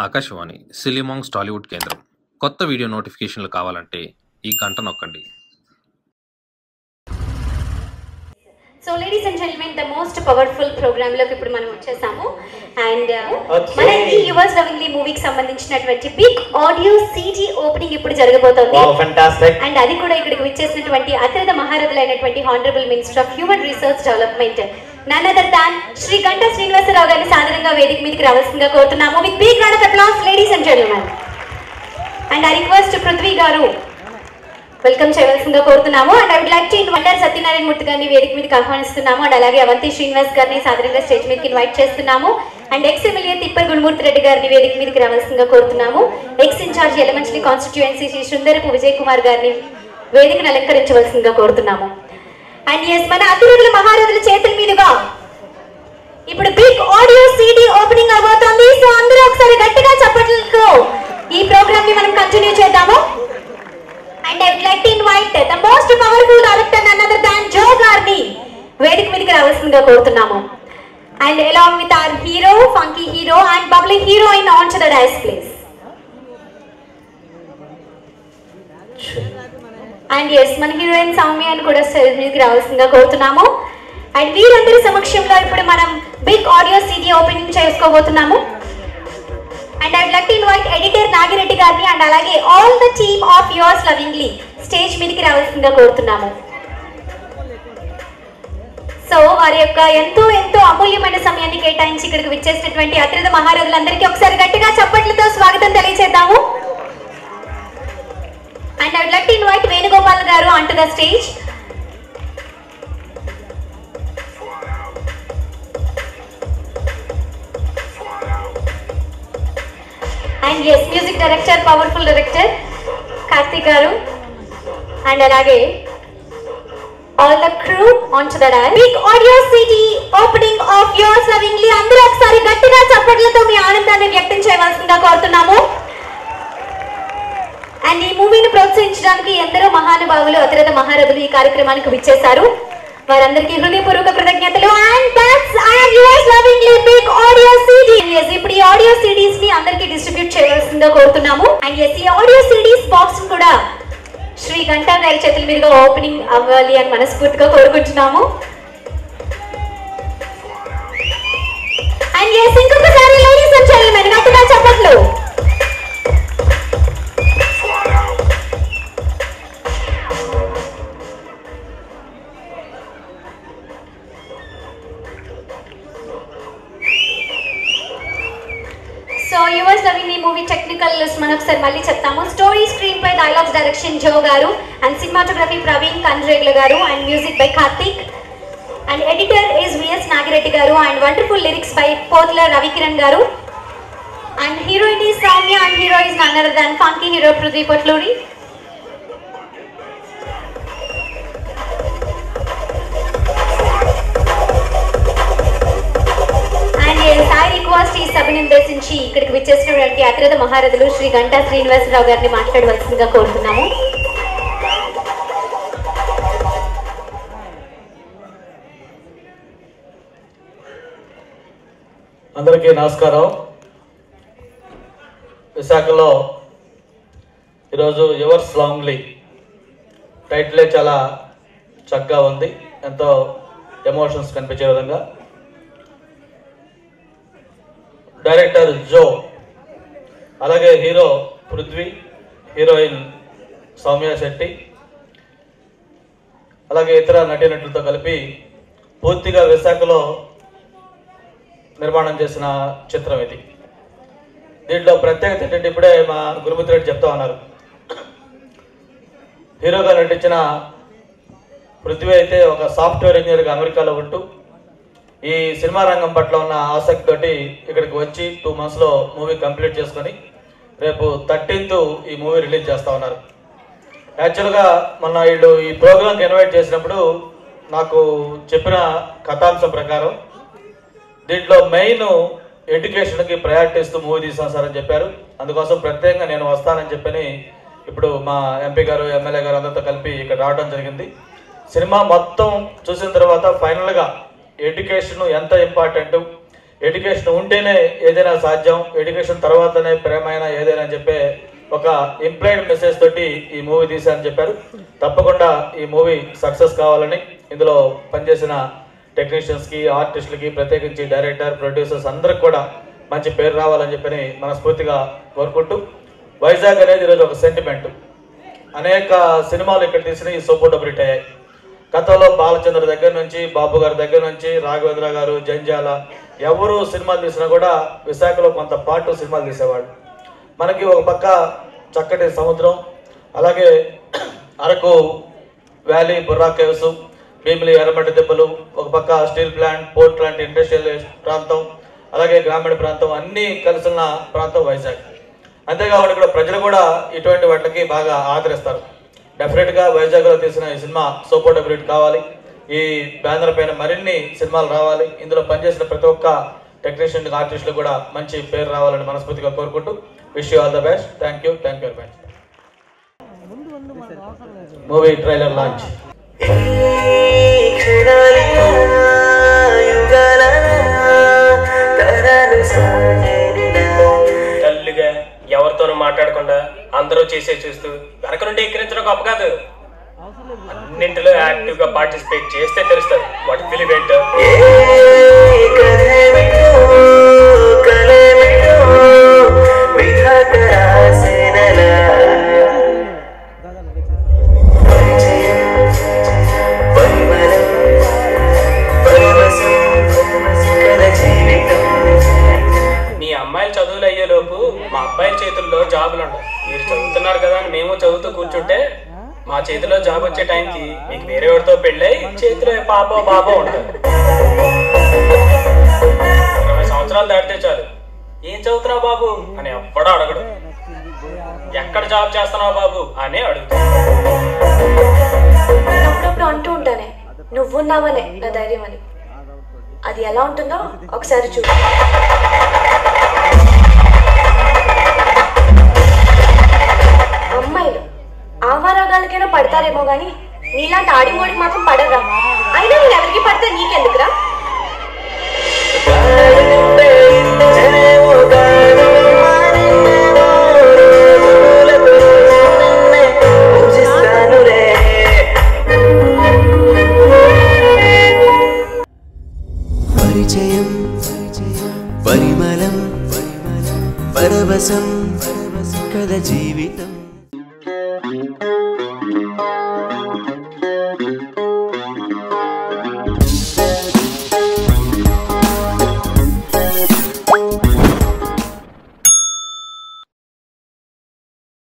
ఆకాశవాణి సిలిమాంగ్స్ టాలీవుడ్ కేంద్రం కొత్త వీడియో నోటిఫికేషన్లు కావాలంటే ఈ గంట నొక్కండి so ladies and gentlemen the most powerful program లోకి ఇప్పుడు మనం వచ్చేసాము అండ్ Okay. మన ఈ యువర్స్ లవింగ్లీ మూవీకి సంబంధించినటువంటి బిగ్ ఆడియో సీజీ ఓపెనింగ్ ఇప్పుడు జరగబోతోంది వావ్ ఫంటాస్టిక్ అండ్ అది కూడా ఇక్కడికి విచ్చేసినటువంటి అత్యంత మహారథులైనటువంటి honourable minister of human resource development none other than Shri Ganta Srinivasa Rao గారిని సాధారణంగా వేదిక మీదకి రావాల్సిందిగా కోరుతున్నాము with big round of applause ladies and gentlemen and I request Prithvi garu welcome చేయవలసిందిగా కోరుతున్నాము and I would like to invite Satyanarayana Murthy గారిని వేదిక మీదకి ఆహ్వానిస్తున్నాము అండ్ అలాగే అవంతి శ్రీనివాస్ గారిని సాధారణంగా స్టేజ్ మీదకి ఇన్వైట్ చేస్తున్నాము అండ్ ఎక్స్ ఎమ్మెల్యే తిప్పర్ గుణమూర్తి రెడ్డి గారిని వేదిక మీదకి రావాల్సిందిగా కోరుతున్నాము ex incharge Elamanchili constituency Shri Sundarapu Vijay Kumar గారిని వేదికను అలంకరించవలసిందిగా కోరుతున్నాము అండ్ ఎస్ మన అతిరథుల మహారథుల చేతుల మీదుగా ఇప్పుడు బిగ్ ఆడియో సీడీ ఓపెనింగ్ అవబోతోంది సో అందరూ ఒకసారి గట్టిగా చప్పట్లతో ఈ ప్రోగ్రామ్ ని మనం కంటిన్యూ చేద్దాము and I would like to invite the most powerful director another than Jo గారిని వేదిక మీదకి రావాల్సిందిగా కోరుతున్నాము and along with our hero funky hero and bubbly heroine on to the dais place and yes మన heroine సౌమ్యాన్ని కూడా stage మీదకి రావాల్సిందిగా కోరుతున్నాము అండ్ వీరందరి సమక్షంలో ఇప్పుడు మనం బిగ్ ఆడియో సీడీ ఓపెనింగ్ చేసుకోబోతున్నాము and I like to invite editor Nagireddy గారిని అండ్ అలాగే all the team of yours lovingly stage మీదకి రావాల్సిందిగా కోరుతున్నాము సో వారి యొక్క ఎంతో ఎంతో అమూల్యమైన సమయాన్ని కేటాయించి ఇక్కడికి విచ్చేసినటువంటి అత్రిత మహారాజులందరికీ ఒకసారి గట్టిగా చప్పట్లతో స్వాగతం తెలియజేద్దాము and I like to invite Venugopal garu on to the stage and yes music director powerful director Karthik garu and అలాగే all the crew on to the big audio CD opening of yours lovingly అందరూ ఒకసారి గట్టిగా చప్పట్లతో మీ ఆనందాన్ని వ్యక్తం చేయవలసిందిగా కోరుతున్నాము అండ్ ఈ మూవీని ప్రోత్సహించడానికి ఎందరో మహానుభావులు అతిరథ మహారథులు ఈ కార్యక్రమానికి విచ్చేశారు వారందరికీ హృదయపూర్వక కృతజ్ఞతలు and that's and yours lovingly big audio CD yes ఇప్పుడు ఈ ఆడియో సిడీస్ ని అందరికీ డిస్ట్రిబ్యూట్ చేయవలసిందిగా కోరుతున్నాము అండ్ ఎస్ ఈ ఆడియో సిడీస్ బాక్స్ కూడా శ్రీ గంటా గారి చేతుల మీదుగా ఓపెనింగ్ అవ్వాలి అని మనస్ఫూర్తిగా కోరుకుంటున్నాము అండ్ ఎస్ ఇంకొకసారి లేడీస్ అండ్ జెంట్మెన్ గట్టిగా చెప్పట్లు సో యువర్స్ లవింగ్ ఈ మూవీ టెక్నికల్ మనం ఒకసారి మళ్ళీ చెప్తాము story screenplay dialogues direction Jo garu and cinematography Praveen Kandregula garu and music by Karthik and editor is VS Nagireddy garu and wonderful lyrics by Potla Ravikiran garu and heroine is Soumya and hero is none other than funky hero Prithvi Potluri and Sai request ఈ సభను ఉద్దేశించి ఇక్కడికి విచ్చేసినటువంటి అతిరథ మహారథులు శ్రీ గంటా శ్రీనివాసరావు గారిని మాట్లాడవలసిందిగా కోరుతున్నాము అందరికీ నమస్కారం విశాఖలో ఈరోజు యువర్స్ లాంగ్లీ టైటిలే చాలా చక్కగా ఉంది ఎంతో ఎమోషన్స్ కనిపించే విధంగా డైరెక్టర్ జో అలాగే హీరో పృథ్వీ హీరోయిన్ సౌమ్య శెట్టి అలాగే ఇతర నటీనటులతో కలిపి పూర్తిగా విశాఖలో నిర్మాణం చేసిన చిత్రం ఇది దీంట్లో ప్రత్యేకత ఏంటంటే ఇప్పుడే మా గురుమూర్తి రెడ్డి చెప్తా ఉన్నారు హీరోగా నటించిన పృథ్వీ అయితే ఒక సాఫ్ట్వేర్ ఇంజనీర్గా అమెరికాలో ఉంటూ ఈ సినిమా రంగం పట్ల ఉన్న ఆసక్తితోటి ఇక్కడికి వచ్చి టూ మంత్స్లో మూవీ కంప్లీట్ చేసుకొని రేపు థర్టీన్త్ ఈ మూవీ రిలీజ్ చేస్తా ఉన్నారు యాక్చువల్గా మొన్న వీళ్ళు ఈ ప్రోగ్రామ్కి ఇన్వైట్ చేసినప్పుడు నాకు చెప్పిన కథాంశం ప్రకారం దీంట్లో మెయిన్ ఎడ్యుకేషన్కి ప్రయారిటీ ఇస్తూ మూవీ తీసాం సార్ అని చెప్పారు అందుకోసం ప్రత్యేకంగా నేను వస్తానని చెప్పని ఇప్పుడు మా ఎంపీ గారు ఎమ్మెల్యే గారు అందరితో కలిపి ఇక్కడ రావడం జరిగింది సినిమా మొత్తం చూసిన తర్వాత ఫైనల్గా ఎడ్యుకేషన్ ఎంత ఇంపార్టెంట్ ఎడ్యుకేషన్ ఉంటేనే ఏదైనా సాధ్యం ఎడ్యుకేషన్ తర్వాతనే ప్రేమైన ఏదైనా అని చెప్పే ఒక ఇంప్లైడ్ మెసేజ్ తోటి ఈ మూవీ తీశారని చెప్పారు తప్పకుండా ఈ మూవీ సక్సెస్ కావాలని ఇందులో పనిచేసిన టెక్నీషియన్స్కి ఆర్టిస్టులకి ప్రత్యేకించి డైరెక్టర్ ప్రొడ్యూసర్స్ అందరికి కూడా మంచి పేరు రావాలని చెప్పని మనస్ఫూర్తిగా కోరుకుంటూ వైజాగ్ అనేది ఈరోజు ఒక సెంటిమెంట్ అనేక సినిమాలు ఇక్కడ తీసిన ఈ సూపర్ డబుల్ హిట్ అయ్యాయి గతంలో బాలచంద్ర దగ్గర నుంచి బాబు గారి దగ్గర నుంచి రాఘవేంద్ర గారు జంజాల ఎవరు సినిమాలు తీసినా కూడా విశాఖలో కొంత పాటు సినిమాలు తీసేవాడు మనకి ఒక పక్క చక్కటి సముద్రం అలాగే అరకు వ్యాలీ బుర్రా కేవ్స్ భీమిలి ఎర్రమట్టి దెబ్బలు ఒక పక్క స్టీల్ ప్లాంట్ పోర్ట్ లాంటి ఇండస్ట్రియల్ ప్రాంతం అలాగే గ్రామీణ ప్రాంతం అన్నీ కలిసి ఉన్న ప్రాంతం వైజాగ్ అంతేకాకుండా ఇక్కడ ప్రజలు కూడా ఇటువంటి వాటికి బాగా ఆదరిస్తారు డెఫినెట్గా వైజాగ్లో తీసిన ఈ సినిమా సూపర్ డబుల్ హిట్ కావాలి ఈ బ్యానర్ పైన మరిన్ని సినిమాలు రావాలి ఇందులో పనిచేసిన ప్రతి ఒక్క టెక్నీషియన్ ఆర్టిస్టులు కూడా మంచి పేరు రావాలని మనస్ఫూర్తిగా కోరుకుంటూ wish you all the best thank you thank you very much movie trailer launch డల్గా ఎవరితోనూ మాట్లాడకుండా అందరూ చేసే చూస్తూ వెనక నుండి ఎక్కిరించడం గొప్ప కాదు అన్నింటిలో యాక్టివ్ గా పార్టిసిపేట్ చేస్తే తెలుస్తుంది వాటి ఫిలిం ఏంటో మీ అమ్మాయిల చదువులు అయ్యేలోపు మా అబ్బాయిల చేతుల్లో జాబులు ఉండవు మీరు చదువుతున్నారు కదా అని మేము చదువుతూ కూర్చుంటే మా చేతిలో జాబ్ వచ్చే టైంకి మీకు వేరే వాడితో పెళ్ళై చేతిలో పాపో బాబో ఉంటారు ఇరవై సంవత్సరాలు దాటితే చాలు ఏం చదువుతున్నావు బాబు అని ఎవ్వడో అడగడు ఎక్కడ జాబ్ చేస్తున్నావు బాబు అని అడుగుతాడు అప్పుడప్పుడు అంటూ ఉంటానే నువ్వున్నావనే నా ధైర్యం అని అది ఎలా ఉంటుందో ఒకసారి చూడు అమ్మాయిలు ఆవారాగాలకైనా పడతారేమో గాని నీలాంటి ఆడిమోడికి మాత్రం పడరా అయినా నేను ఎవరికి పడితే నీకెందుకురా పరిచయం పరిమళం పరవశం కథ జీవితం